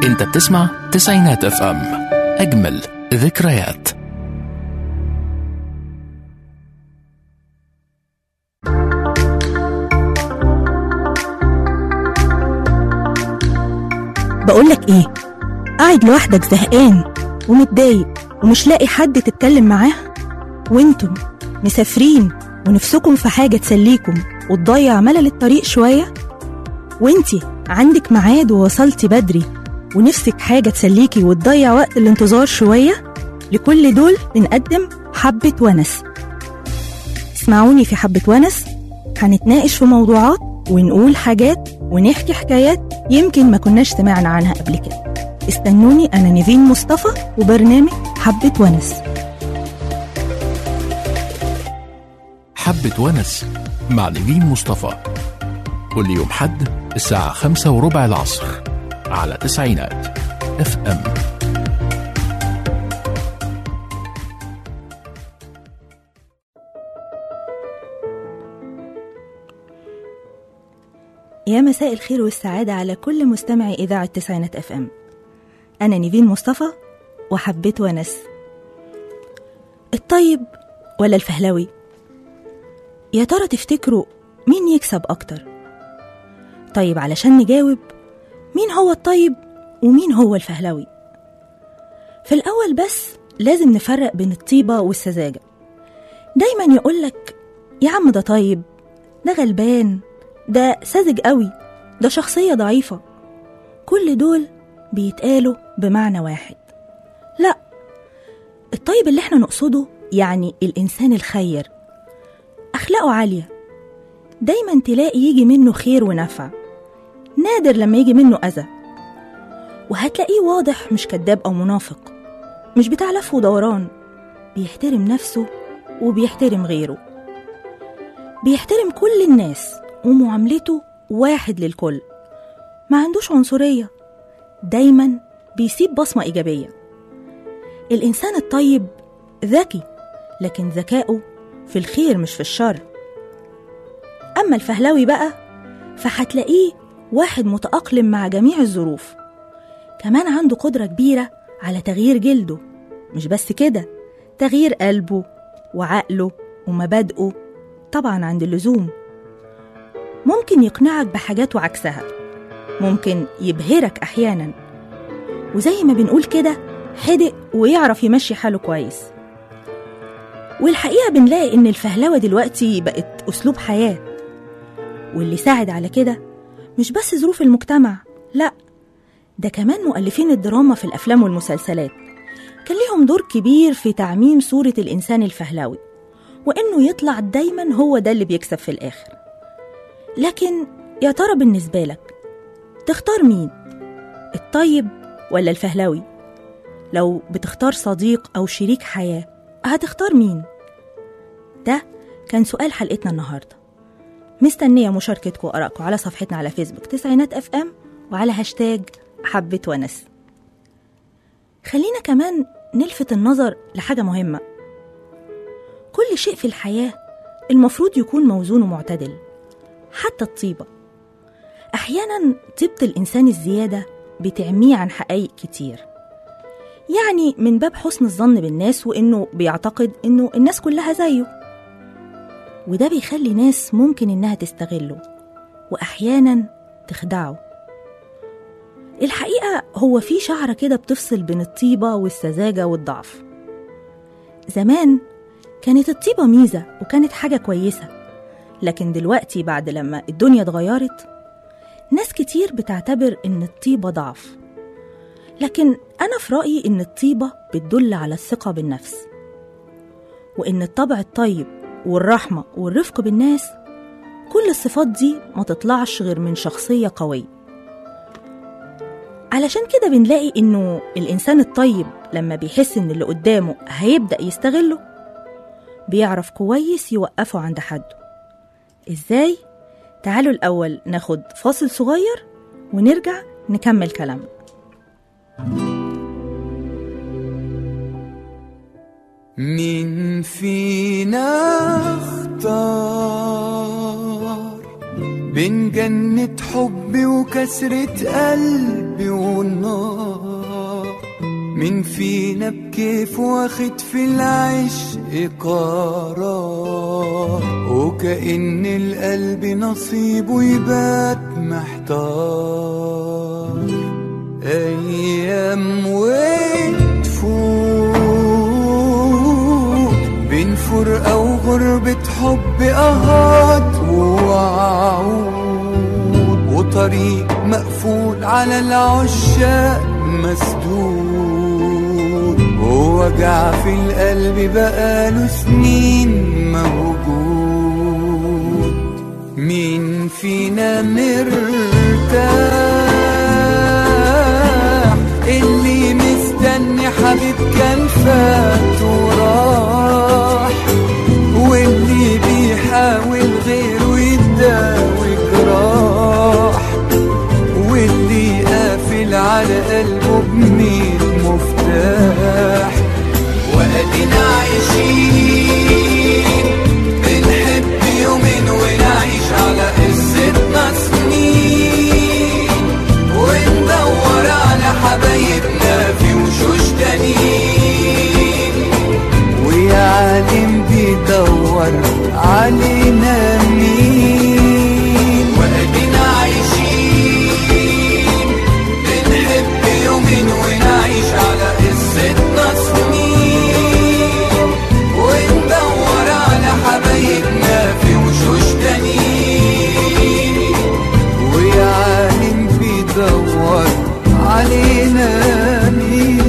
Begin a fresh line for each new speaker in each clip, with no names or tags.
انت بتسمع تسعينات اف ام اجمل ذكريات
بقولك ايه قاعد لوحدك زهقان ومتضايق ومش لاقي حد تتكلم معاه وانتم مسافرين ونفسكم في حاجة تسليكم وتضيع ملل الطريق شوية وانتي عندك ميعاد ووصلتي بدري ونفسك حاجة تسليكي وتضيع وقت الانتظار شوية لكل دول بنقدم حبة ونس اسمعوني في حبة ونس هنتناقش في موضوعات ونقول حاجات ونحكي حكايات يمكن ما كناش سمعنا عنها قبل كده استنوني أنا نيفين مصطفى وبرنامج حبة ونس
حبة ونس مع نيفين مصطفى كل يوم حد الساعة خمسة وربع العصر على تسعينات اف ام
يا مساء الخير والسعادة على كل مستمعي إذاعة تسعينات اف ام أنا نيفين مصطفى وحبيت ونس الطيب ولا الفهلوي يا ترى تفتكروا مين يكسب أكتر طيب علشان نجاوب مين هو الطيب ومين هو الفهلوي في الأول بس لازم نفرق بين الطيبة والسذاجة دايما يقولك يا عم ده طيب ده غلبان ده ساذج قوي ده شخصية ضعيفة كل دول بيتقالوا بمعنى واحد لا الطيب اللي احنا نقصده يعني الإنسان الخير أخلاقه عالية دايما تلاقي يجي منه خير ونفع نادر لما يجي منه أذى وهتلاقيه واضح مش كذاب أو منافق مش بتاع لف ودوران بيحترم نفسه وبيحترم غيره بيحترم كل الناس ومعاملته واحد للكل ما عندوش عنصرية دايما بيسيب بصمة إيجابية الإنسان الطيب ذكي لكن ذكائه في الخير مش في الشر أما الفهلوي بقى فهتلاقيه واحد متأقلم مع جميع الظروف كمان عنده قدرة كبيرة على تغيير جلده مش بس كده تغيير قلبه وعقله ومبادئه طبعا عند اللزوم ممكن يقنعك بحاجات وعكسها ممكن يبهرك أحيانا وزي ما بنقول كده حدق ويعرف يمشي حاله كويس والحقيقة بنلاقي إن الفهلوة دلوقتي بقت أسلوب حياة واللي ساعد على كده مش بس ظروف المجتمع لأ ده كمان مؤلفين الدراما في الأفلام والمسلسلات كان ليهم دور كبير في تعميم صورة الإنسان الفهلوي وإنه يطلع دايما هو ده اللي بيكسب في الآخر لكن يا ترى بالنسبة لك تختار مين؟ الطيب ولا الفهلوي؟ لو بتختار صديق أو شريك حياة هتختار مين؟ ده كان سؤال حلقتنا النهاردة مستنية مشاركتكم وآرائكم على صفحتنا على فيسبوك تسعينات اف ام وعلى هاشتاج حبة ونس خلينا كمان نلفت النظر لحاجة مهمة كل شيء في الحياة المفروض يكون موزون ومعتدل حتى الطيبة أحيانا طيبة الإنسان الزيادة بتعميه عن حقائق كتير يعني من باب حسن الظن بالناس وإنه بيعتقد إنه الناس كلها زيه وده بيخلي ناس ممكن إنها تستغله وأحيانا تخدعه الحقيقة هو في شعرة كده بتفصل بين الطيبة والسذاجة والضعف زمان كانت الطيبة ميزة وكانت حاجة كويسة لكن دلوقتي بعد لما الدنيا اتغيرت ناس كتير بتعتبر إن الطيبة ضعف لكن أنا في رأيي إن الطيبة بتدل على الثقة بالنفس وإن الطبع الطيب والرحمة والرفق بالناس كل الصفات دي ما تطلعش غير من شخصية قوية علشان كده بنلاقي إنه الإنسان الطيب لما بيحس إن اللي قدامه هيبدأ يستغله بيعرف كويس يوقفه عند حده إزاي؟ تعالوا الأول ناخد فاصل صغير ونرجع نكمل كلامنا
مين فينا اختار من جنة حبي وكسرة قلبي والنار من فينا بكيف واخد في العشق قرار وكأن القلب نصيبه يبات محتار أيام وتفوت بين فرقة وغربة حب أهات ووعود وطريق مقفول على العشاق مسدود ووجع في القلب بقاله سنين موجود مين فينا مرتاح اللي مستني حبيب كان فات وراح واللي بيحاول غيره يداوي جراح واللي قافل على قلبه بميت مفتاح وادينا عايشين بنحب يومين ونعيش على قصتنا سنين وندور على حبايبنا في وشوش تانيين ويا عالم بيدور علينا مين وادينا عايشين بنحب يومين ونعيش على قصتنا سنين وندور على حبايبنا في وشوش تانيين ويا عالم بيدور علينا مين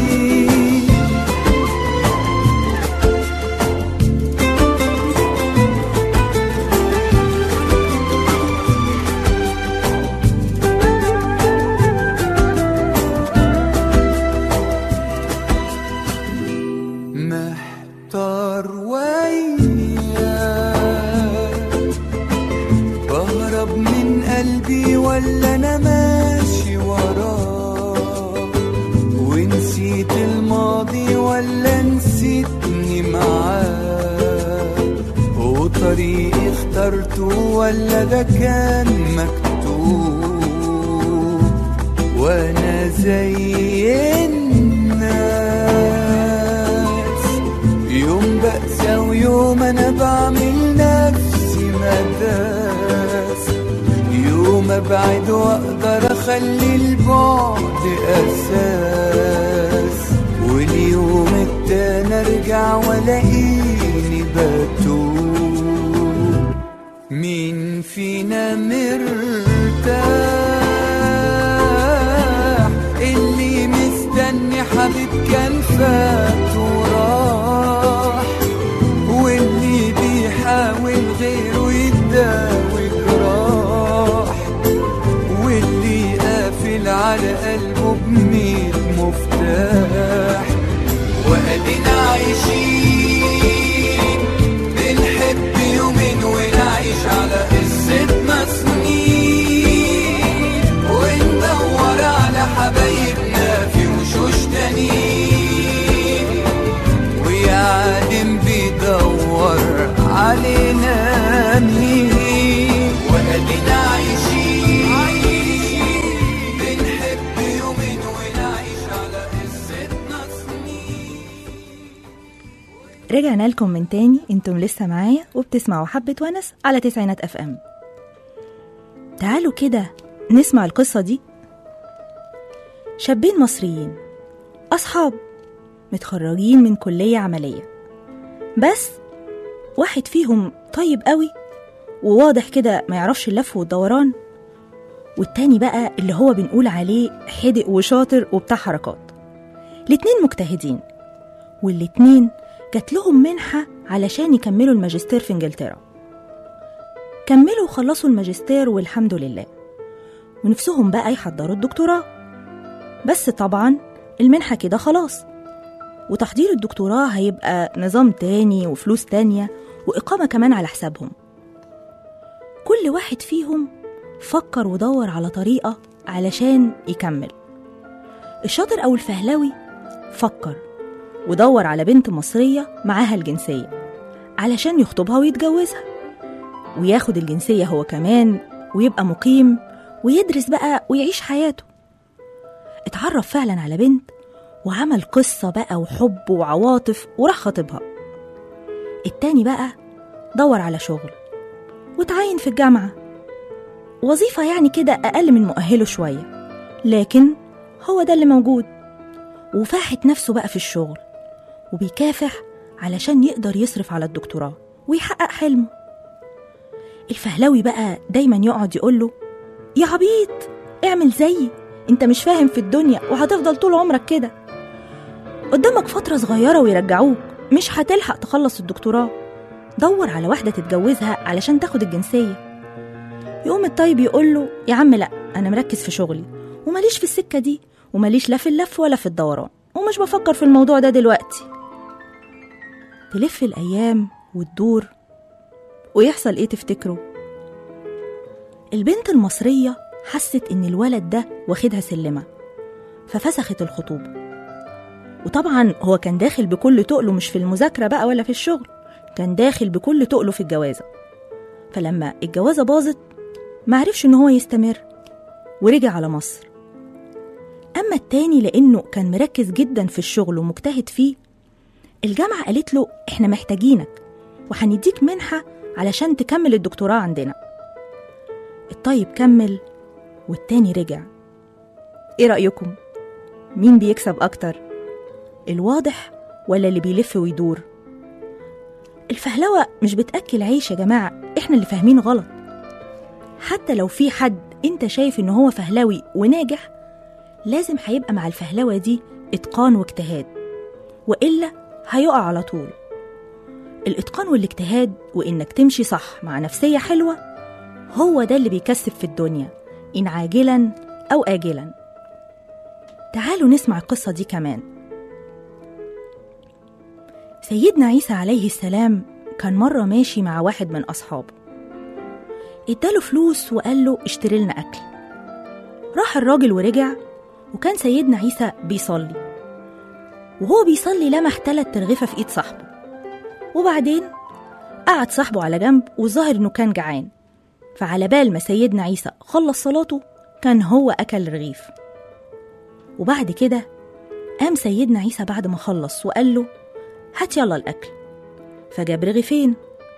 محتار وياك بهرب من قلبي ولا انا ماشي وراه ونسيت الماضي ولا نسيتني معاه وطريقي اخترته ولا ده كان مكتوب وانا زي الناس يوم بأسى ويوم انا بعمل نفسي مداس يوم ابعد واقدر اخلي البعد اساس واليوم التاني ارجع والاقيني بتوب مين فينا مرتاح اللي مستني حبيب كان فات وراح واللي بيحاول غيره يداوي جراح واللي قافل على قلبه بميت مفتاح وادينا عايشين بنحب يومين ونعيش على قصتنا سنين وندور على حبايبنا في وشوش تانيين ويا عالم بيدور علينا مين وادينا عايشين بنحب يومين ونعيش على قصتنا سنين
رجعنا لكم من تاني انتم لسه معايا وبتسمعوا حبة ونس على تسعينات اف ام تعالوا كده نسمع القصة دي شابين مصريين أصحاب متخرجين من كلية عملية بس واحد فيهم طيب قوي وواضح كده ما يعرفش اللف والدوران والتاني بقى اللي هو بنقول عليه حدق وشاطر وبتاع حركات الاتنين مجتهدين والاتنين جات لهم منحة علشان يكملوا الماجستير في انجلترا كملوا وخلصوا الماجستير والحمد لله ونفسهم بقى يحضروا الدكتوراه بس طبعا المنحة كده خلاص وتحضير الدكتوراه هيبقى نظام تاني وفلوس تانية وإقامة كمان على حسابهم كل واحد فيهم فكر ودور على طريقة علشان يكمل الشاطر أو الفهلوي فكر ودور على بنت مصرية معاها الجنسية علشان يخطبها ويتجوزها وياخد الجنسية هو كمان ويبقى مقيم ويدرس بقى ويعيش حياته اتعرف فعلا على بنت وعمل قصة بقى وحب وعواطف وراح خاطبها التاني بقى دور على شغل وتعين في الجامعة وظيفة يعني كده أقل من مؤهله شوية لكن هو ده اللي موجود وفاحت نفسه بقى في الشغل وبيكافح علشان يقدر يصرف على الدكتوراه ويحقق حلمه الفهلوي بقى دايما يقعد يقوله يا عبيط اعمل زيي انت مش فاهم في الدنيا وهتفضل طول عمرك كده قدامك فترة صغيرة ويرجعوك مش هتلحق تخلص الدكتوراه دور على واحدة تتجوزها علشان تاخد الجنسية يقوم الطيب يقول له يا عم لا أنا مركز في شغلي وماليش في السكة دي وماليش لا في اللف ولا في الدوران ومش بفكر في الموضوع ده دلوقتي تلف الأيام وتدور ويحصل إيه تفتكروا؟ البنت المصرية حست إن الولد ده واخدها سلمة ففسخت الخطوبة وطبعا هو كان داخل بكل تقله مش في المذاكرة بقى ولا في الشغل كان داخل بكل تقله في الجوازة فلما الجوازة باظت معرفش إن هو يستمر ورجع على مصر أما التاني لأنه كان مركز جدا في الشغل ومجتهد فيه الجامعة قالت له إحنا محتاجينك وهنديك منحة علشان تكمل الدكتوراه عندنا الطيب كمل والتاني رجع إيه رأيكم؟ مين بيكسب أكتر؟ الواضح ولا اللي بيلف ويدور؟ الفهلوة مش بتأكل عيش يا جماعة إحنا اللي فاهمين غلط حتى لو في حد أنت شايف إن هو فهلوي وناجح لازم هيبقى مع الفهلوة دي إتقان واجتهاد وإلا هيقع على طول الإتقان والاجتهاد وإنك تمشي صح مع نفسية حلوة هو ده اللي بيكسب في الدنيا إن عاجلا أو آجلا تعالوا نسمع القصة دي كمان سيدنا عيسى عليه السلام كان مرة ماشي مع واحد من أصحابه اداله فلوس وقال له اشتري لنا أكل راح الراجل ورجع وكان سيدنا عيسى بيصلي وهو بيصلي لمح تلات ترغفة في إيد صاحبه وبعدين قعد صاحبه على جنب والظاهر إنه كان جعان فعلى بال ما سيدنا عيسى خلص صلاته كان هو أكل رغيف وبعد كده قام سيدنا عيسى بعد ما خلص وقال له هات يلا الأكل فجاب رغيفين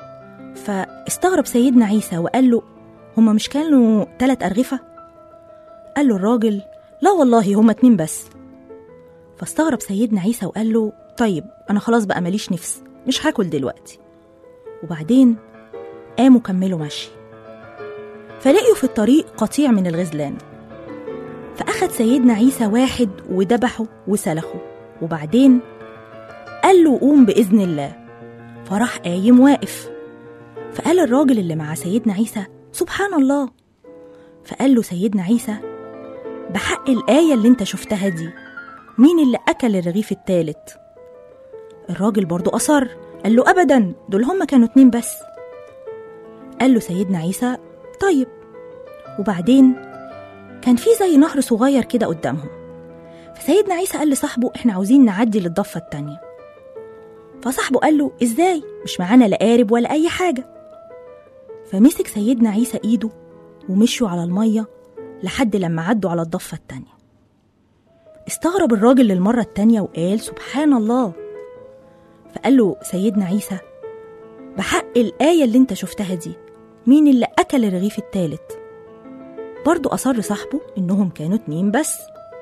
فاستغرب سيدنا عيسى وقال له هما مش كانوا تلات أرغفة؟ قال له الراجل لا والله هما اتنين بس فاستغرب سيدنا عيسى وقال له طيب أنا خلاص بقى ماليش نفس مش هاكل دلوقتي وبعدين قاموا كملوا مشي فلقيوا في الطريق قطيع من الغزلان فأخد سيدنا عيسى واحد وذبحه وسلخه وبعدين قال له قوم بإذن الله فراح قايم واقف فقال الراجل اللي مع سيدنا عيسى سبحان الله فقال له سيدنا عيسى بحق الآية اللي انت شفتها دي مين اللي أكل الرغيف التالت الراجل برضو أصر قال له أبدا دول هما كانوا اتنين بس قال له سيدنا عيسى طيب وبعدين كان في زي نهر صغير كده قدامهم فسيدنا عيسى قال لصاحبه احنا عاوزين نعدي للضفة التانية فصاحبه قال له ازاي مش معانا لا قارب ولا اي حاجة فمسك سيدنا عيسى ايده ومشوا على المية لحد لما عدوا على الضفة التانية استغرب الراجل للمرة التانية وقال سبحان الله فقال له سيدنا عيسى بحق الآية اللي انت شفتها دي مين اللي أكل الرغيف التالت برضو أصر صاحبه إنهم كانوا اتنين بس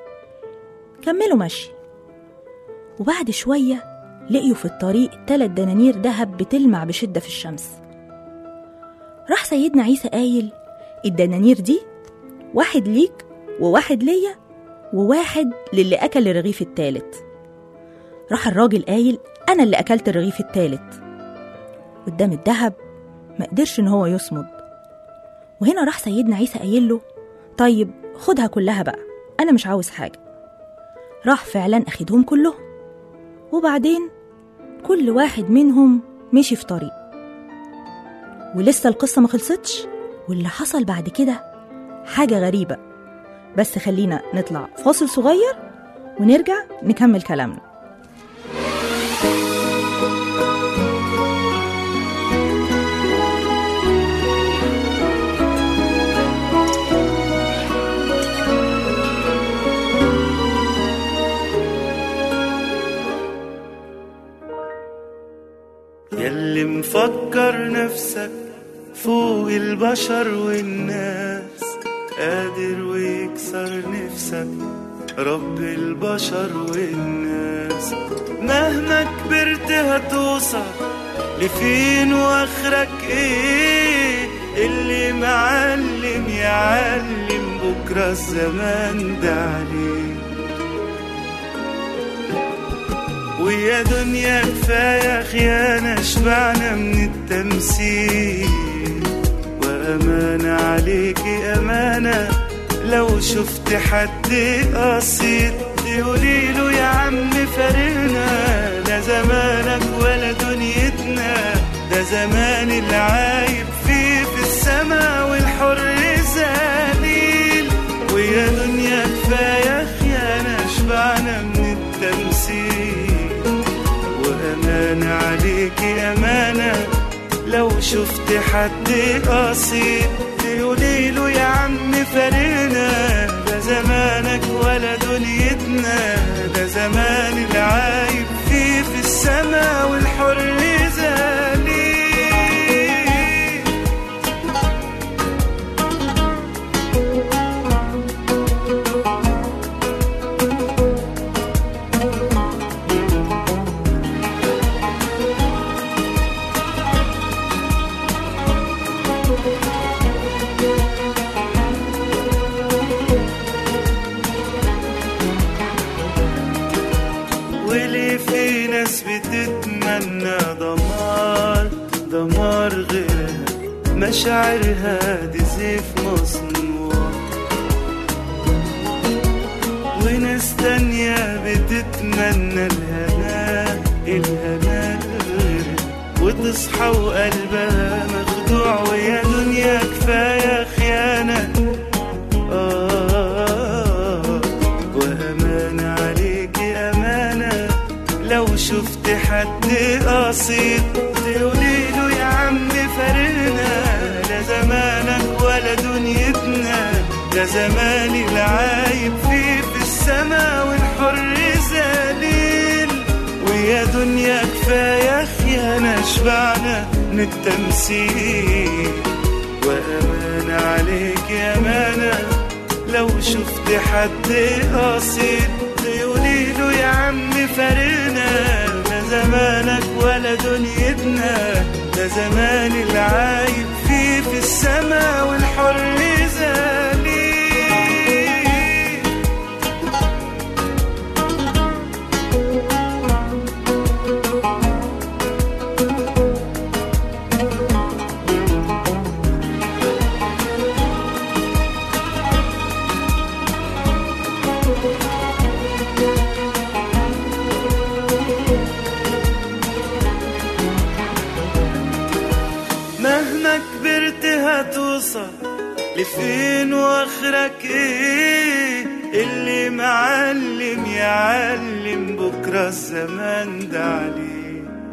كملوا مشي وبعد شوية لقيوا في الطريق تلات دنانير دهب بتلمع بشدة في الشمس راح سيدنا عيسى قايل الدنانير دي واحد ليك وواحد ليا وواحد للي أكل الرغيف التالت راح الراجل قايل أنا اللي أكلت الرغيف التالت قدام الدهب ما قدرش إن هو يصمد وهنا راح سيدنا عيسى قايل له طيب خدها كلها بقى أنا مش عاوز حاجة راح فعلا أخدهم كلهم وبعدين كل واحد منهم مشي في طريق ولسه القصة ما خلصتش واللي حصل بعد كده حاجة غريبة بس خلينا نطلع فاصل صغير ونرجع نكمل كلامنا
نفسك فوق البشر والناس قادر ويكسر نفسك رب البشر والناس مهما كبرت هتوصل لفين واخرك ايه اللي معلم يعلم بكرة الزمان ده عليه ويا دنيا كفاية خيانة شبعنا من التمثيل وأمانة عليكي أمانة لو شفت حد قصيد تقولي له يا عم فارقنا لا زمانك ولا دنيتنا ده زمان اللي عايب فيه في السما والحر ذليل ويا دنيا كفاية خيانة شبعنا من التمثيل وأمانة عليكي أمانة لو شفت حد قصيد تقولي له يا عم فارقنا ده زمانك ولا دنيتنا ده زمان العايب فيه في السما والحر ذليل وليه في ناس بتتمنى دمار دمار غيرها مشاعرها دي سيف مصنوع وناس تانية بتتمنى الهنا الهنا غيرها وتصحى وقلبها مخدوع ويا دنيا كفاية خيانة آه وأمانة عليكي أمانة لو شفت حد قصيد تقولي له يا عم فارقنا لا زمانك ولا دنيتنا ده زمان العايب فيه في السما والحر ذليل ويا دنيا كفاية خيانة شبعنا من التمثيل وأمانة عليك يا أمانة لو شفت حد قصيد تقولي له يا عم فارقنا لا زمانك ولا دنيتنا ده زمان العايب فيه في السما والحر ذليل مهما كبرت هتوصل لفين واخرك ايه اللي معلم يعلم بكره الزمان ده عليه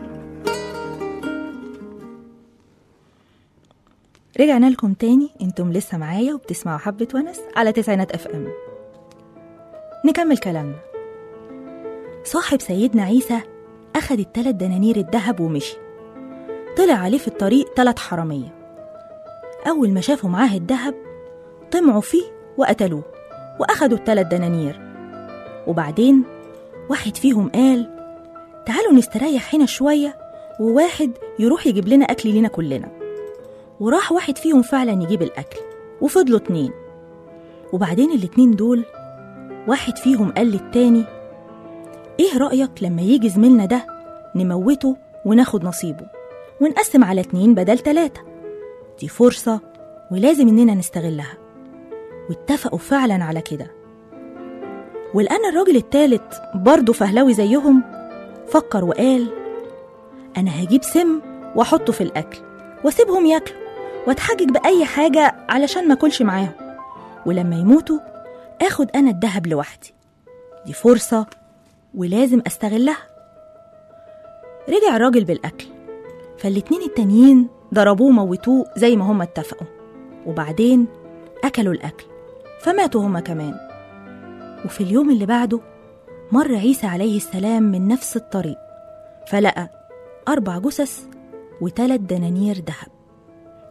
رجعنا لكم تاني انتم لسه معايا وبتسمعوا حبة ونس على تسعينات اف ام نكمل كلامنا صاحب سيدنا عيسى أخد التلات دنانير الذهب ومشي طلع عليه في الطريق تلات حرامية أول ما شافوا معاه الذهب طمعوا فيه وقتلوه وأخدوا التلات دنانير وبعدين واحد فيهم قال تعالوا نستريح هنا شوية وواحد يروح يجيب لنا أكل لينا كلنا وراح واحد فيهم فعلا يجيب الأكل وفضلوا اتنين وبعدين الاتنين دول واحد فيهم قال للتاني ايه رأيك لما يجي زميلنا ده نموته وناخد نصيبه ونقسم على اتنين بدل تلاتة دي فرصة ولازم إننا نستغلها واتفقوا فعلا على كده ولأن الراجل التالت برضه فهلوي زيهم فكر وقال أنا هجيب سم وأحطه في الأكل واسيبهم ياكلوا واتحجج بأي حاجة علشان ما أكلش معاهم ولما يموتوا آخد أنا الدهب لوحدي دي فرصة ولازم أستغلها رجع الراجل بالأكل فالاتنين التانيين ضربوه وموتوه زي ما هما اتفقوا وبعدين أكلوا الأكل فماتوا هما كمان وفي اليوم اللي بعده مر عيسى عليه السلام من نفس الطريق فلقى أربع جثث وتلات دنانير ذهب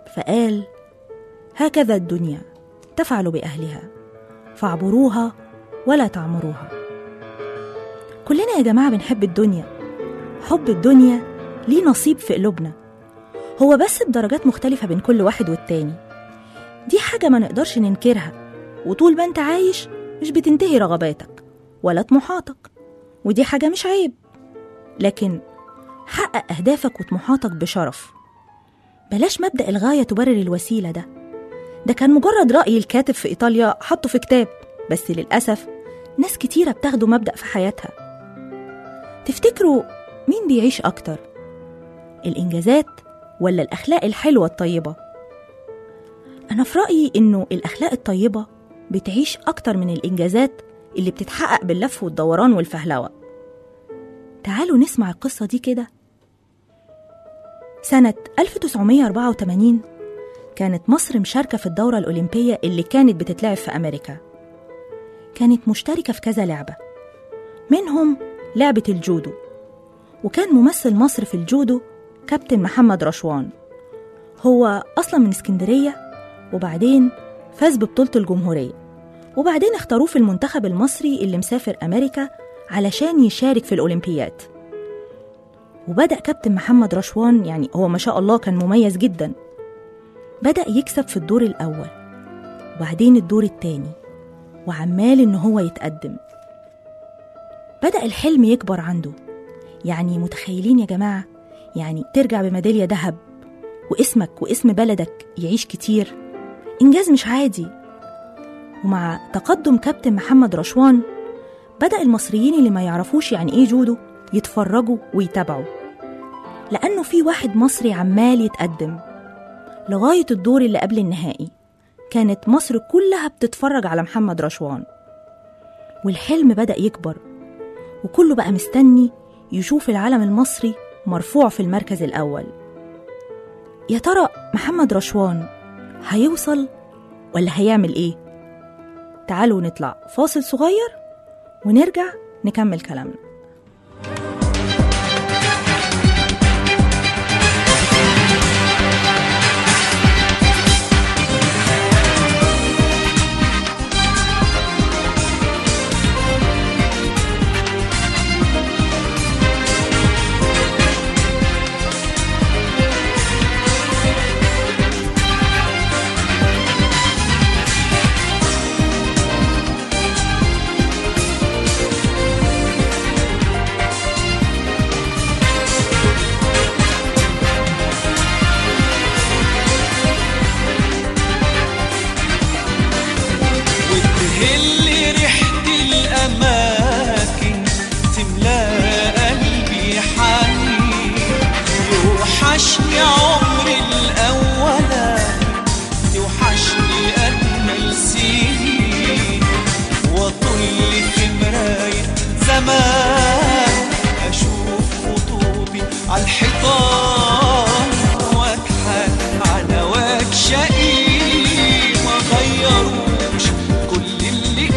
فقال هكذا الدنيا تفعل بأهلها فاعبروها ولا تعمروها كلنا يا جماعة بنحب الدنيا حب الدنيا ليه نصيب في قلوبنا هو بس بدرجات مختلفة بين كل واحد والتاني دي حاجة ما نقدرش ننكرها وطول ما انت عايش مش بتنتهي رغباتك ولا طموحاتك ودي حاجة مش عيب لكن حقق أهدافك وطموحاتك بشرف بلاش مبدأ الغاية تبرر الوسيلة ده ده كان مجرد رأي الكاتب في إيطاليا حطه في كتاب بس للأسف ناس كتيرة بتاخده مبدأ في حياتها تفتكروا مين بيعيش أكتر؟ الإنجازات ولا الأخلاق الحلوة الطيبة؟ أنا في رأيي إنه الأخلاق الطيبة بتعيش أكتر من الإنجازات اللي بتتحقق باللف والدوران والفهلوة تعالوا نسمع القصة دي كده سنة 1984 كانت مصر مشاركة في الدورة الأولمبية اللي كانت بتتلعب في أمريكا كانت مشتركة في كذا لعبة منهم لعبة الجودو وكان ممثل مصر في الجودو كابتن محمد رشوان هو أصلا من اسكندرية وبعدين فاز ببطولة الجمهورية وبعدين اختاروه في المنتخب المصري اللي مسافر أمريكا علشان يشارك في الأولمبياد وبدأ كابتن محمد رشوان يعني هو ما شاء الله كان مميز جدا بدأ يكسب في الدور الأول وبعدين الدور التاني وعمال إن هو يتقدم بدأ الحلم يكبر عنده يعني متخيلين يا جماعة يعني ترجع بميدالية ذهب واسمك واسم بلدك يعيش كتير إنجاز مش عادي ومع تقدم كابتن محمد رشوان بدأ المصريين اللي ما يعرفوش يعني إيه جودو يتفرجوا ويتابعوا لأنه في واحد مصري عمال يتقدم لغاية الدور اللي قبل النهائي كانت مصر كلها بتتفرج على محمد رشوان والحلم بدأ يكبر وكله بقى مستني يشوف العلم المصري مرفوع في المركز الأول يا ترى محمد رشوان هيوصل ولا هيعمل إيه؟ تعالوا نطلع فاصل صغير ونرجع نكمل كلامنا
وتهل ريحة الأماكن تملى قلبي حنين يوحشني عمري الأولى يوحشني أجمل سنين وأطل في مراية زمان أشوف خطوبي على الحيطان وأضحك على وجه شقي ما غيروش كل اللي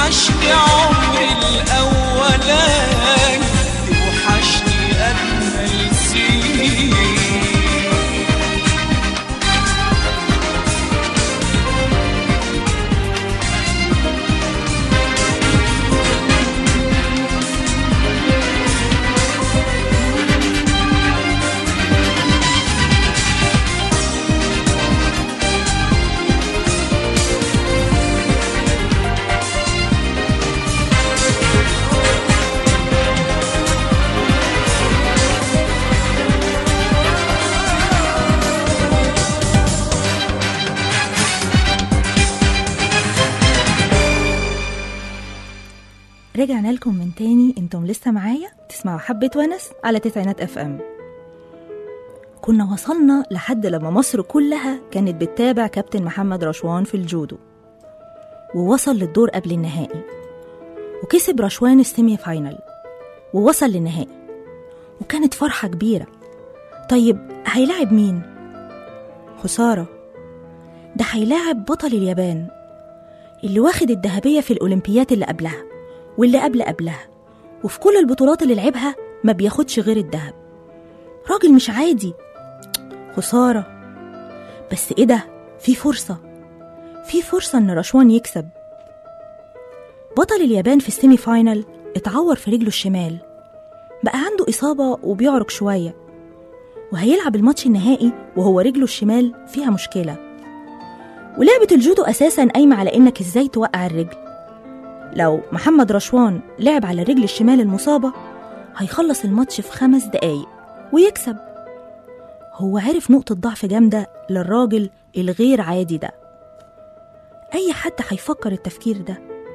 يوحشني عمري الأولاني يوحشني أجمل سنين
رجعنا لكم من تاني انتم لسه معايا تسمعوا حبة ونس على تسعينات اف ام كنا وصلنا لحد لما مصر كلها كانت بتتابع كابتن محمد رشوان في الجودو ووصل للدور قبل النهائي وكسب رشوان السيمي فاينل ووصل للنهائي وكانت فرحة كبيرة طيب هيلاعب مين؟ خسارة ده هيلاعب بطل اليابان اللي واخد الذهبية في الأولمبيات اللي قبلها واللي قبل قبلها وفي كل البطولات اللي لعبها ما بياخدش غير الذهب راجل مش عادي خسارة بس ايه ده في فرصة في فرصة ان رشوان يكسب بطل اليابان في السيمي فاينل اتعور في رجله الشمال بقى عنده إصابة وبيعرق شوية وهيلعب الماتش النهائي وهو رجله الشمال فيها مشكلة ولعبة الجودو أساسا قايمة على إنك إزاي توقع الرجل لو محمد رشوان لعب على الرجل الشمال المصابة هيخلص الماتش في خمس دقايق ويكسب هو عرف نقطة ضعف جامدة للراجل الغير عادي ده أي حد هيفكر التفكير ده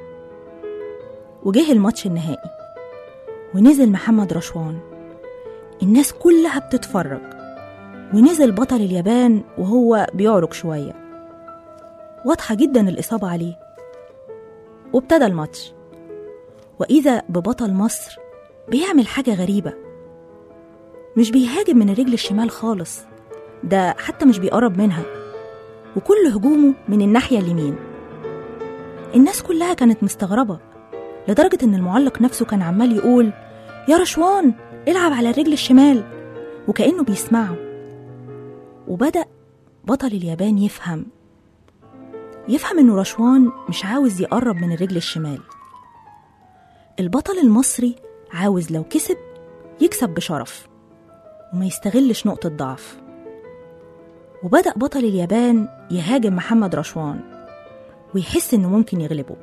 وجه الماتش النهائي ونزل محمد رشوان الناس كلها بتتفرج ونزل بطل اليابان وهو بيعرق شوية واضحة جدا الإصابة عليه وابتدى الماتش وإذا ببطل مصر بيعمل حاجة غريبة مش بيهاجم من الرجل الشمال خالص ده حتى مش بيقرب منها وكل هجومه من الناحية اليمين الناس كلها كانت مستغربة لدرجة إن المعلق نفسه كان عمال يقول يا رشوان العب على الرجل الشمال وكأنه بيسمعه وبدأ بطل اليابان يفهم يفهم إنه رشوان مش عاوز يقرب من الرجل الشمال البطل المصري عاوز لو كسب يكسب بشرف وما يستغلش نقطة ضعف وبدأ بطل اليابان يهاجم محمد رشوان ويحس إنه ممكن يغلبه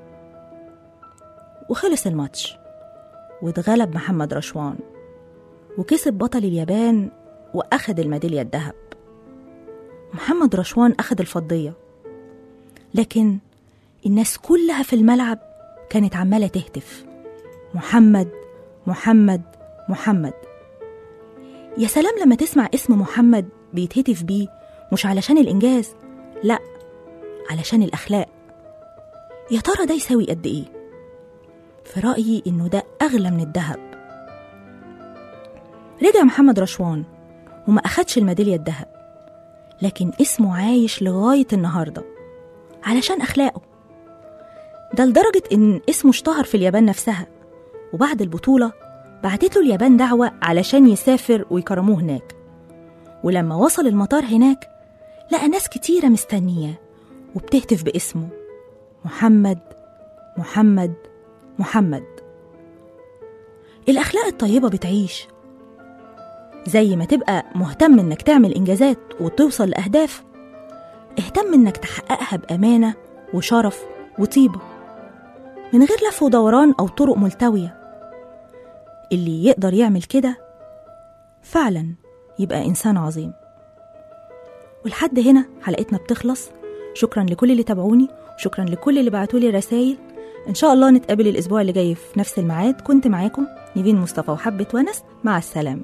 وخلص الماتش واتغلب محمد رشوان وكسب بطل اليابان وأخد الميدالية الذهب محمد رشوان أخد الفضية لكن الناس كلها في الملعب كانت عمالة تهتف محمد محمد محمد يا سلام لما تسمع اسم محمد بيتهتف بيه مش علشان الإنجاز لأ علشان الأخلاق يا ترى ده يساوي قد إيه؟ في رأيي إنه ده أغلى من الذهب رجع محمد رشوان وما أخدش الميدالية الذهب لكن اسمه عايش لغاية النهاردة علشان أخلاقه ده لدرجة إن اسمه اشتهر في اليابان نفسها وبعد البطولة بعتت له اليابان دعوة علشان يسافر ويكرموه هناك ولما وصل المطار هناك لقى ناس كتيرة مستنياه وبتهتف باسمه محمد محمد محمد الأخلاق الطيبة بتعيش زي ما تبقى مهتم إنك تعمل إنجازات وتوصل لأهداف اهتم إنك تحققها بأمانة وشرف وطيبة من غير لف ودوران أو طرق ملتوية اللي يقدر يعمل كده فعلا يبقى إنسان عظيم ولحد هنا حلقتنا بتخلص شكرا لكل اللي تابعوني شكرا لكل اللي بعتولي رسائل ان شاء الله نتقابل الاسبوع اللي جاي في نفس الميعاد كنت معاكم نيفين مصطفى وحبة ونس مع السلامه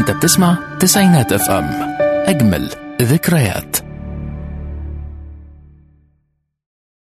انت بتسمع تسعينات اف ام اجمل ذكريات